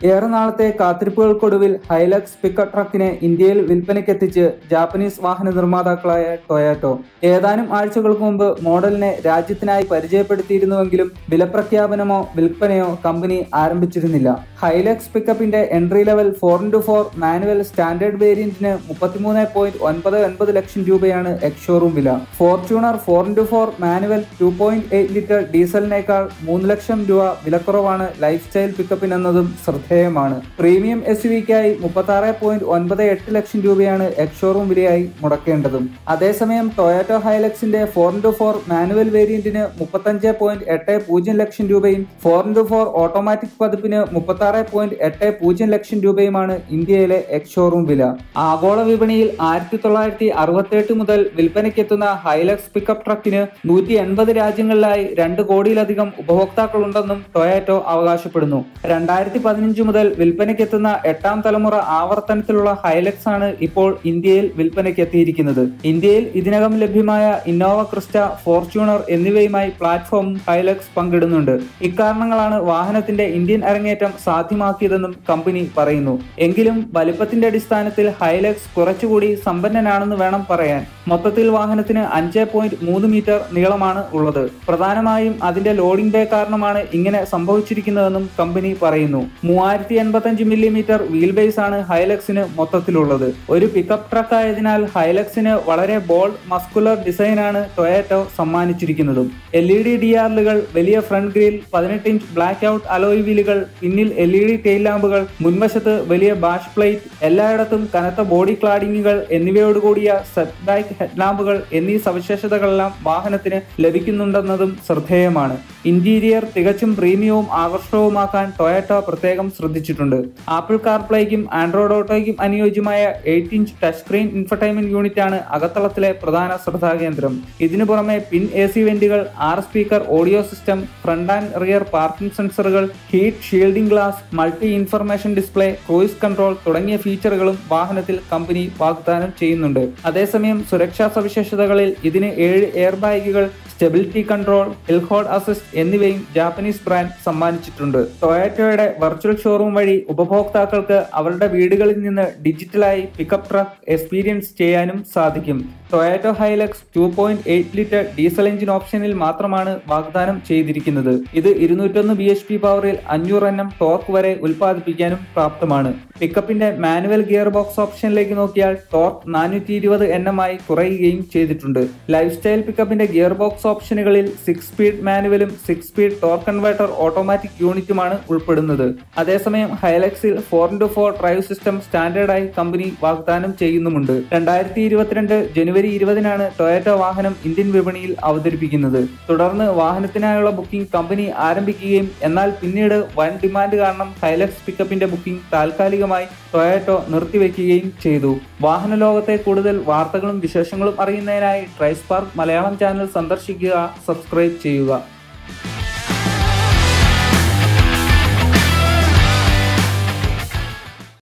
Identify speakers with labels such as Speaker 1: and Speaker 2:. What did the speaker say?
Speaker 1: ഏറെ നാളത്തെ കാത്തിരിപ്പുകൾക്കൊടുവിൽ Hilux pickup ട്രക്കിനെ ഇന്ത്യയിൽ വിൽപ്പനയ്ക്കെത്തിച്ച് ജാപ്പനീസ് വാഹന നിർമ്മാതാക്കളായ ടൊയാറ്റോ ഏതാനും ആഴ്ചകൾക്ക് മുമ്പ് മോഡലിനെ രാജ്യത്തിനായി പരിചയപ്പെടുത്തിയിരുന്നുവെങ്കിലും വിലപ്രഖ്യാപനമോ വിൽപ്പനയോ കമ്പനി ആരംഭിച്ചിരുന്നില്ല ഹൈലക്സ് പിക്കപ്പിന്റെ entry level four into four manual standard വേരിയന്റിന് മുപ്പത്തിമൂന്ന് പോയിന്റ് ഒൻപത് ഒൻപത് ലക്ഷം രൂപയാണ് എക്സ് ഷോറൂം വില Fortuner four into four manual two point eight litre ഡീസലിനേക്കാൾ മൂന്ന് ലക്ഷം രൂപ വിലക്കുറവാണ് ലൈഫ് സ്റ്റൈൽ പിക്കപ്പിനെന്നതും ശ്രദ്ധേയമാണ് പ്രീമിയം എസ് യുവിക്കായി മുപ്പത്തി ആറ് പോയിന്റ് ഒൻപത് എട്ട് ലക്ഷം രൂപയാണ് എക്സ് ഷോറൂം വിലയായി മുടക്കേണ്ടതും അതേസമയം ടൊയാറ്റോ ഹൈലക്സിന്റെ ഫോർ ഇൻറ്റു ഫോർ മാനുവൽ വേരിയന്റിന് മുപ്പത്തഞ്ച് പോയിന്റ് എട്ട് പൂജ്യം ലക്ഷം രൂപയും ഫോർ ഇൻറ്റു ഫോർ ഓട്ടോമാറ്റിക് പതിപ്പിന് മുപ്പത്തി ആറ് പോയിന്റ് എട്ട് പൂജ്യം ലക്ഷം രൂപയുമാണ് ഇന്ത്യയിലെ എക്സ് ഷോറൂം വില ആഗോള വിപണിയിൽ ആയിരത്തി തൊള്ളായിരത്തി അറുപത്തിയെട്ട് മുതൽ വിൽപ്പനയ്ക്കെത്തുന്ന ഹൈലക്സ് പിക്കപ്പ് ട്രക്കിന് നൂറ്റി എൺപത് രാജ്യങ്ങളിലായി രണ്ട് കോടിയിലധികം ഉപഭോക്താക്കളുണ്ടെന്നും ടൊയാറ്റോ അവകാശപ്പെടുന്നു രണ്ടായിരത്തി പതിനഞ്ച് മുതൽ വിൽപ്പനയ്ക്കെത്തുന്ന എട്ടാം തലമുറ ആവർത്തനത്തിലുള്ള ഹൈലക്സ് ആണ് ഇപ്പോൾ ഇന്ത്യയിൽ വിൽപ്പനയ്ക്കെത്തിയിരിക്കുന്നത് ഇന്ത്യയിൽ ഇതിനകം ലഭ്യമായ ഇന്നോവ ക്രിസ്റ്റ ഫോർച്യൂണർ എന്നിവയുമായി പ്ലാറ്റ്ഫോം ഹൈലക്സ് പങ്കിടുന്നുണ്ട് ഇക്കാരണങ്ങളാണ് വാഹനത്തിന്റെ ഇന്ത്യൻ അരങ്ങേറ്റം സാധ്യമാക്കിയതെന്നും കമ്പനി പറയുന്നു എങ്കിലും വലിപ്പത്തിന്റെ അടിസ്ഥാനത്തിൽ ഹൈലക്സ് കുറച്ചുകൂടി സമ്പന്നനാണെന്ന് വേണം പറയാൻ മൊത്തത്തിൽ വാഹനത്തിന് അഞ്ച് പോയിന്റ് മൂന്ന് മീറ്റർ നീളമാണ് ഉള്ളത് പ്രധാനമായും അതിന്റെ ലോഡിംഗ് ബേ കാരണമാണ് ഇങ്ങനെ സംഭവിച്ചിരിക്കുന്നതെന്നും കമ്പനി പറയുന്നു മൂവായിരത്തി എൺപത്തഞ്ച് മില്ലിമീറ്റർ വീൽ ബേസ് ആണ് ഹൈലക്സിന് മൊത്തത്തിലുള്ളത് ഒരു പിക്കപ്പ് ട്രക്ക് ആയതിനാൽ ഹൈലക്സിന് വളരെ ബോൾഡ് മസ്കുലർ ഡിസൈനാണ് ടൊയാറ്റോ സമ്മാനിച്ചിരിക്കുന്നതും എൽ ഇ ഡി ഡി ആറുകൾ വലിയ ഫ്രണ്ട് ഗ്രിൽ പതിനെട്ട് ഇഞ്ച് ബ്ലാക്ക് ഔട്ട് അലോയ് വീലുകൾ പിന്നിൽ എൽ ഇ ഡി ടെയിൽ ലാമ്പുകൾ മുൻവശത്ത് വലിയ ബാഷ് പ്ലേറ്റ് എല്ലായിടത്തും കനത്ത ബോഡി ക്ലാഡിങ്ങുകൾ എന്നിവയോടുകൂടിയ സെറ്റ് ബാക്ക് ഹെഡ്ലാമ്പുകൾ എന്നീ സവിശേഷതകളെല്ലാം വാഹനത്തിന് ലഭിക്കുന്നുണ്ടെന്നതും ശ്രദ്ധേയമാണ് ഇന്റീരിയർ തികച്ചും പ്രീമിയവും ആകർഷകവുമാക്കാൻ ടൊയാറ്റോ പ്രത്യേകം ശ്രദ്ധിച്ചിട്ടുണ്ട് ആപ്പിൾ കാർപ്ലേക്കും ആൻഡ്രോയിഡ് ഓട്ടോയ്ക്കും അനുയോജ്യമായ eight inch touch screen infotainment unit ആണ് അകത്തളത്തിലെ പ്രധാന ശ്രദ്ധാകേന്ദ്രം ഇതിനു പുറമെ പിൻ എ സി വെന്റുകൾ ആറ് speaker audio system front and rear parking സെൻസറുകൾ heat shielding glass multi information display cruise control തുടങ്ങിയ ഫീച്ചറുകളും വാഹനത്തിൽ കമ്പനി വാഗ്ദാനം ചെയ്യുന്നുണ്ട് അതേസമയം സുരക്ഷാ സവിശേഷതകളിൽ ഇതിന് ഏഴ് എയർ ബാഗുകൾ സ്റ്റെബിലിറ്റി കൺട്രോൾ ഹിൽഹോഡ് അസിസ്റ്റ് എന്നിവയും ജാപ്പനീസ് ബ്രാൻഡ് സമ്മാനിച്ചിട്ടുണ്ട് ടൊയാറ്റോയുടെ വെർച്വൽ ഷോറൂം വഴി ഉപഭോക്താക്കൾക്ക് അവരുടെ വീടുകളിൽ നിന്ന് ഡിജിറ്റലായി പിക്കപ്പ് ട്രക്ക് എക്സ്പീരിയൻസ് ചെയ്യാനും സാധിക്കും Toyota Hilux two point eight litre diesel engine ഓപ്ഷനിൽ മാത്രമാണ് വാഗ്ദാനം ചെയ്തിരിക്കുന്നത് ഇത് ഇരുന്നൂറ്റൊന്ന് ബി എച്ച് പി പവറിൽ അഞ്ഞൂറ് എണ്ണം ടോർക്ക് വരെ ഉൽപ്പാദിപ്പിക്കാനും പ്രാപ്തമാണ് പിക്കപ്പിന്റെ മാനുവൽ ഗിയർ ബോക്സ് ഓപ്ഷനിലേക്ക് നോക്കിയാൽ ടോർക്ക് നാനൂറ്റി ഇരുപത് എണ്ണമായി കുറയുകയും ചെയ്തിട്ടുണ്ട് ലൈഫ് സ്റ്റൈൽ പിക്കപ്പിന്റെ ഗിയർ ബോക്സ് ഓപ്ഷനുകളിൽ സിക്സ് സ്പീഡ് മാനുവലും six speed torque converter automatic യൂണിറ്റുമാണ് ഉൾപ്പെടുന്നത് അതേസമയം ഹൈലക്സിൽ four into four drive system സ്റ്റാൻഡേർഡായി കമ്പനി വാഗ്ദാനം ചെയ്യുന്നുമുണ്ട് രണ്ടായിരത്തി ഇരുപത്തിരണ്ട് ജനുവരി ഇരുപതിനാണ് ടൊയാറ്റോ വാഹനം ഇന്ത്യൻ വിപണിയിൽ അവതരിപ്പിക്കുന്നത് തുടർന്ന് വാഹനത്തിനായുള്ള ബുക്കിംഗ് കമ്പനി ആരംഭിക്കുകയും എന്നാൽ പിന്നീട് വൻ ഡിമാൻഡ് കാരണം ഹൈലക്സ് പിക്കപ്പിന്റെ ബുക്കിംഗ് താൽക്കാലികമായി ടൊയാറ്റോ നിർത്തിവെക്കുകയും ചെയ്തു വാഹന ലോകത്തെ കൂടുതൽ വാർത്തകളും വിശേഷങ്ങളും അറിയുന്നതിനായി ട്രൈസ്പാർക്ക് മലയാളം ചാനൽ സന്ദർശിക്കുക സബ്സ്ക്രൈബ് ചെയ്യുക